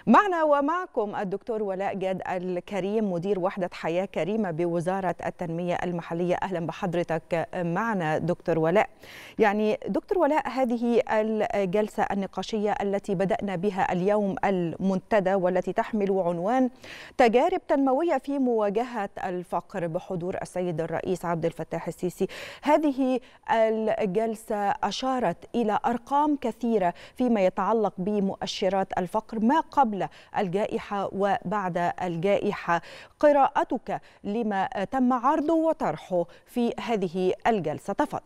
معنا ومعكم الدكتور ولاء جاد الكريم مدير وحدة حياة كريمة بوزارة التنمية المحلية أهلا بحضرتك معنا دكتور ولاء يعني دكتور ولاء هذه الجلسة النقاشية التي بدأنا بها اليوم المنتدى والتي تحمل عنوان تجارب تنموية في مواجهة الفقر بحضور السيد الرئيس عبد الفتاح السيسي هذه الجلسة أشارت إلى أرقام كثيرة فيما يتعلق بمؤشرات الفقر ما قبل الجائحة وبعد الجائحة قراءتك لما تم عرضه وطرحه في هذه الجلسة تفضل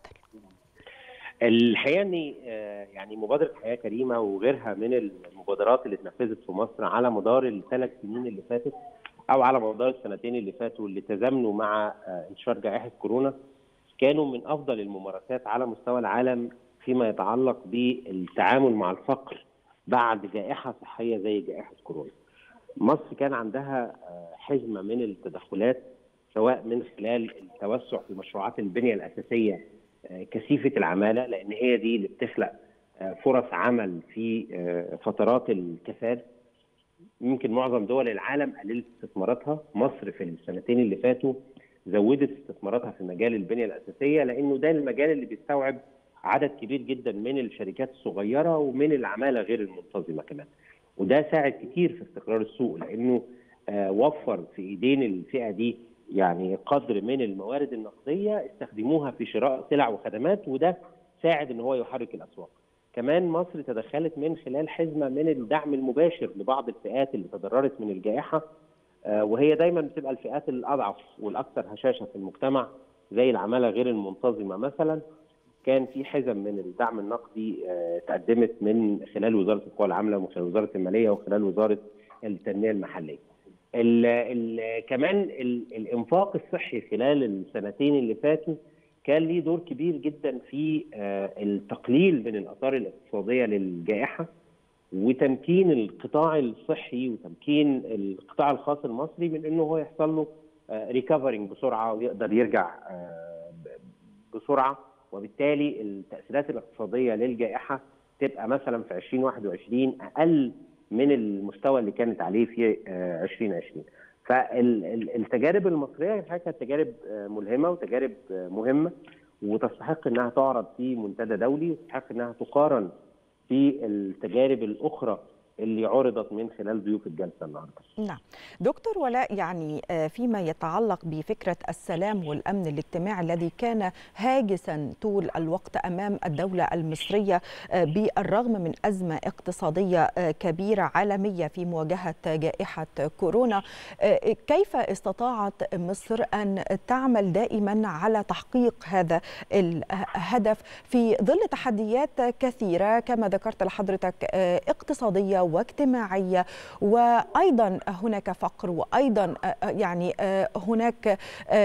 الحقيقه ان يعني مبادره حياه كريمه وغيرها من المبادرات اللي اتنفذت في مصر على مدار الثلاث سنين اللي فاتت او على مدار السنتين اللي فاتوا اللي تزامنوا مع انتشار جائحه كورونا كانوا من افضل الممارسات على مستوى العالم فيما يتعلق بالتعامل مع الفقر بعد جائحه صحيه زي جائحه كورونا. مصر كان عندها حزمه من التدخلات سواء من خلال التوسع في مشروعات البنيه الاساسيه كثيفه العماله لان هي دي اللي بتخلق فرص عمل في فترات الكساد. يمكن معظم دول العالم قللت استثماراتها، مصر في السنتين اللي فاتوا زودت استثماراتها في مجال البنيه الاساسيه لانه ده المجال اللي بيستوعب عدد كبير جدا من الشركات الصغيره ومن العماله غير المنتظمه كمان. وده ساعد كتير في استقرار السوق لانه آه وفر في ايدين الفئه دي يعني قدر من الموارد النقديه استخدموها في شراء سلع وخدمات وده ساعد ان هو يحرك الاسواق. كمان مصر تدخلت من خلال حزمه من الدعم المباشر لبعض الفئات اللي تضررت من الجائحه آه وهي دايما بتبقى الفئات الاضعف والاكثر هشاشه في المجتمع زي العماله غير المنتظمه مثلا كان في حزم من الدعم النقدي تقدمت من خلال وزاره القوى العامله ومن خلال وزاره الماليه وخلال وزاره التنميه المحليه. ال ال كمان ال الانفاق الصحي خلال السنتين اللي فاتوا كان ليه دور كبير جدا في التقليل من الاثار الاقتصاديه للجائحه وتمكين القطاع الصحي وتمكين القطاع الخاص المصري من انه هو يحصل له ريكفرنج بسرعه ويقدر يرجع بسرعه وبالتالي التاثيرات الاقتصاديه للجائحه تبقى مثلا في 2021 اقل من المستوى اللي كانت عليه في 2020 فالتجارب المصريه الحقيقه كانت تجارب ملهمه وتجارب مهمه وتستحق انها تعرض في منتدى دولي وتستحق انها تقارن في التجارب الاخرى اللي عرضت من خلال ضيوف الجلسه النهارده. نعم. دكتور ولاء يعني فيما يتعلق بفكره السلام والامن الاجتماعي الذي كان هاجسا طول الوقت امام الدوله المصريه بالرغم من ازمه اقتصاديه كبيره عالميه في مواجهه جائحه كورونا، كيف استطاعت مصر ان تعمل دائما على تحقيق هذا الهدف في ظل تحديات كثيره كما ذكرت لحضرتك اقتصاديه واجتماعيه وايضا هناك فقر وايضا يعني هناك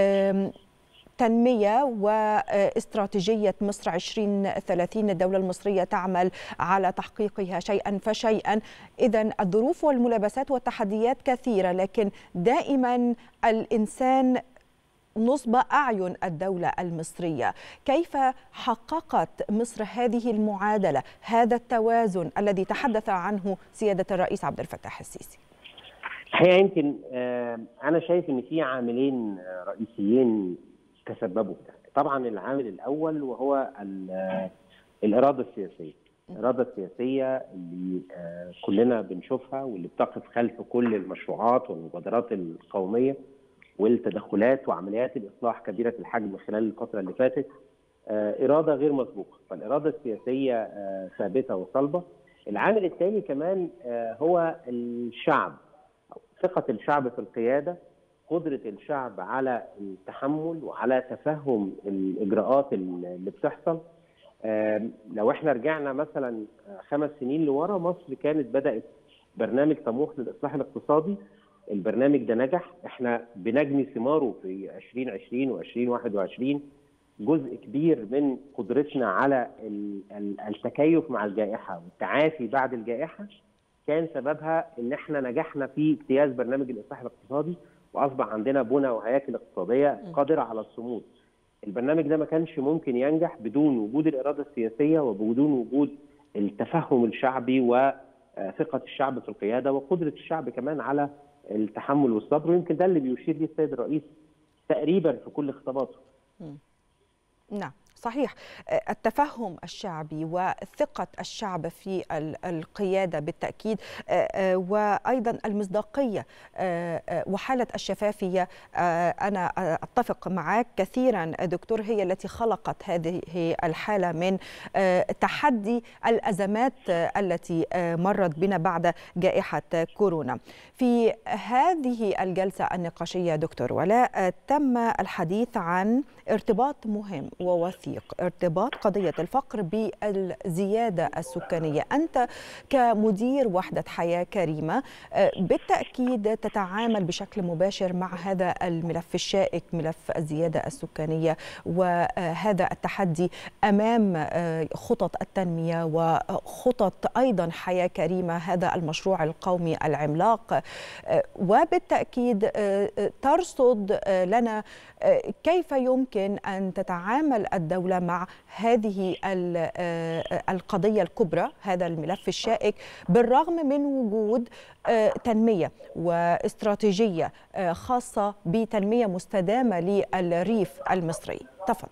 تنمية واستراتيجية مصر 2030 الدولة المصرية تعمل على تحقيقها شيئا فشيئا إذا الظروف والملابسات والتحديات كثيرة لكن دائما الإنسان نصب أعين الدولة المصرية كيف حققت مصر هذه المعادلة هذا التوازن الذي تحدث عنه سيادة الرئيس عبد الفتاح السيسي الحقيقة يمكن أنا شايف أن في عاملين رئيسيين تسببوا في ده طبعا العامل الأول وهو الإرادة السياسية الإرادة السياسية اللي كلنا بنشوفها واللي بتقف خلف كل المشروعات والمبادرات القومية والتدخلات وعمليات الاصلاح كبيره الحجم خلال الفتره اللي فاتت اراده غير مسبوقه، فالاراده السياسيه ثابته وصلبه. العامل الثاني كمان هو الشعب ثقه الشعب في القياده، قدره الشعب على التحمل وعلى تفهم الاجراءات اللي بتحصل. لو احنا رجعنا مثلا خمس سنين لورا مصر كانت بدات برنامج طموح للاصلاح الاقتصادي البرنامج ده نجح احنا بنجني ثماره في 2020 و2021 جزء كبير من قدرتنا على التكيف مع الجائحه والتعافي بعد الجائحه كان سببها ان احنا نجحنا في اجتياز برنامج الاصلاح الاقتصادي واصبح عندنا بنى وهياكل اقتصاديه قادره على الصمود. البرنامج ده ما كانش ممكن ينجح بدون وجود الاراده السياسيه وبدون وجود التفهم الشعبي و ثقه الشعب في القياده وقدره الشعب كمان على التحمل والصبر ويمكن ده اللي بيشير ليه السيد الرئيس تقريبا في كل خطاباته. نعم صحيح التفهم الشعبي وثقة الشعب في القيادة بالتأكيد وأيضا المصداقية وحالة الشفافية أنا أتفق معك كثيرا دكتور هي التي خلقت هذه الحالة من تحدي الأزمات التي مرت بنا بعد جائحة كورونا في هذه الجلسة النقاشية دكتور ولاء تم الحديث عن ارتباط مهم ووثيق ارتباط قضية الفقر بالزيادة السكانية أنت كمدير وحدة حياة كريمة بالتأكيد تتعامل بشكل مباشر مع هذا الملف الشائك ملف الزيادة السكانية وهذا التحدي أمام خطط التنمية وخطط أيضا حياة كريمة هذا المشروع القومي العملاق وبالتأكيد ترصد لنا كيف يمكن أن تتعامل الدولة مع هذه القضية الكبرى هذا الملف الشائك بالرغم من وجود تنمية واستراتيجية خاصة بتنمية مستدامة للريف المصري تفضل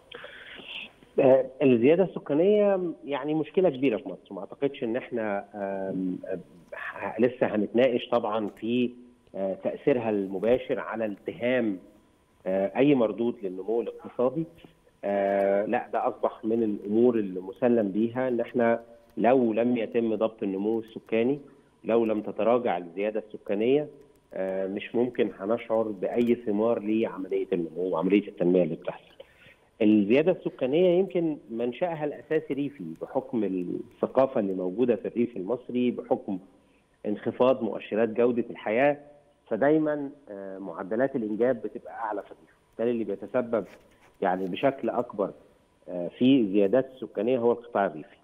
الزيادة السكانية يعني مشكلة كبيرة في مصر ما أعتقدش أن احنا لسه هنتناقش طبعا في تأثيرها المباشر على التهام اي مردود للنمو الاقتصادي آه لا ده اصبح من الامور المسلم بيها ان احنا لو لم يتم ضبط النمو السكاني لو لم تتراجع الزياده السكانيه آه مش ممكن هنشعر باي ثمار لعمليه النمو وعمليه التنميه اللي بتحصل. الزياده السكانيه يمكن منشاها الاساسي ريفي بحكم الثقافه اللي موجوده في الريف المصري بحكم انخفاض مؤشرات جوده الحياه فدايما معدلات الانجاب بتبقى اعلى في الريف ده اللي بيتسبب يعني بشكل اكبر في الزيادات السكانيه هو القطاع الريفي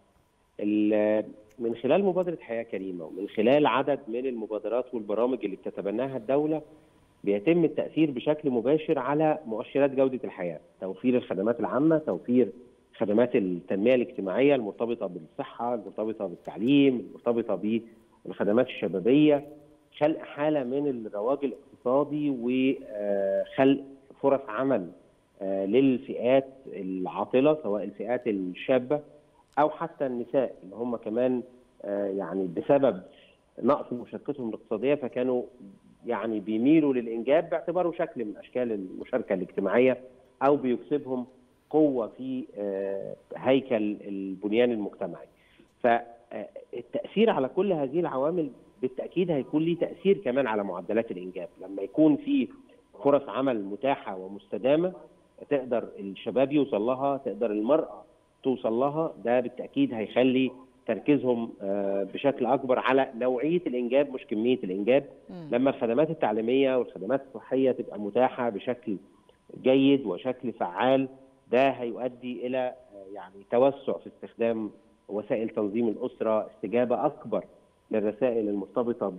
من خلال مبادره حياه كريمه ومن خلال عدد من المبادرات والبرامج اللي بتتبناها الدوله بيتم التاثير بشكل مباشر على مؤشرات جوده الحياه توفير الخدمات العامه توفير خدمات التنميه الاجتماعيه المرتبطه بالصحه المرتبطه بالتعليم المرتبطه بالخدمات الشبابيه خلق حاله من الرواج الاقتصادي وخلق فرص عمل للفئات العاطله سواء الفئات الشابه او حتى النساء اللي هم كمان يعني بسبب نقص مشاركتهم الاقتصاديه فكانوا يعني بيميلوا للانجاب باعتباره شكل من اشكال المشاركه الاجتماعيه او بيكسبهم قوه في هيكل البنيان المجتمعي. فالتاثير على كل هذه العوامل بالتاكيد هيكون ليه تاثير كمان على معدلات الانجاب لما يكون في فرص عمل متاحه ومستدامه تقدر الشباب يوصل لها تقدر المراه توصل لها ده بالتاكيد هيخلي تركيزهم بشكل اكبر على نوعيه الانجاب مش كميه الانجاب م. لما الخدمات التعليميه والخدمات الصحيه تبقى متاحه بشكل جيد وشكل فعال ده هيؤدي الى يعني توسع في استخدام وسائل تنظيم الاسره استجابه اكبر للرسائل المرتبطه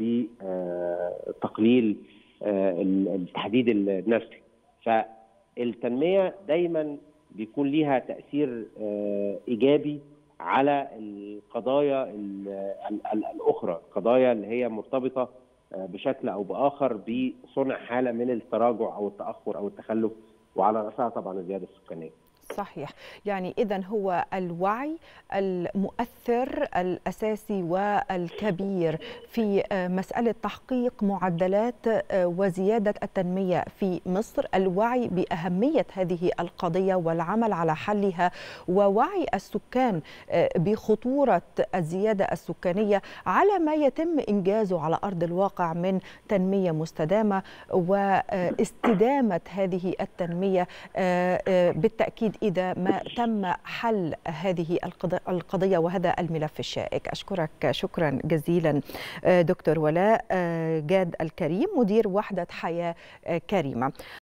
بتقليل التحديد النسلي فالتنميه دايما بيكون ليها تاثير ايجابي على القضايا الاخرى القضايا اللي هي مرتبطه بشكل او باخر بصنع حاله من التراجع او التاخر او التخلف وعلى راسها طبعا الزياده السكانيه صحيح يعني إذا هو الوعي المؤثر الأساسي والكبير في مسألة تحقيق معدلات وزيادة التنمية في مصر الوعي بأهمية هذه القضية والعمل على حلها ووعي السكان بخطورة الزيادة السكانية على ما يتم إنجازه على أرض الواقع من تنمية مستدامة واستدامة هذه التنمية بالتأكيد إذا ما تم حل هذه القضية وهذا الملف الشائك أشكرك شكرا جزيلا دكتور ولاء جاد الكريم مدير وحدة حياة كريمة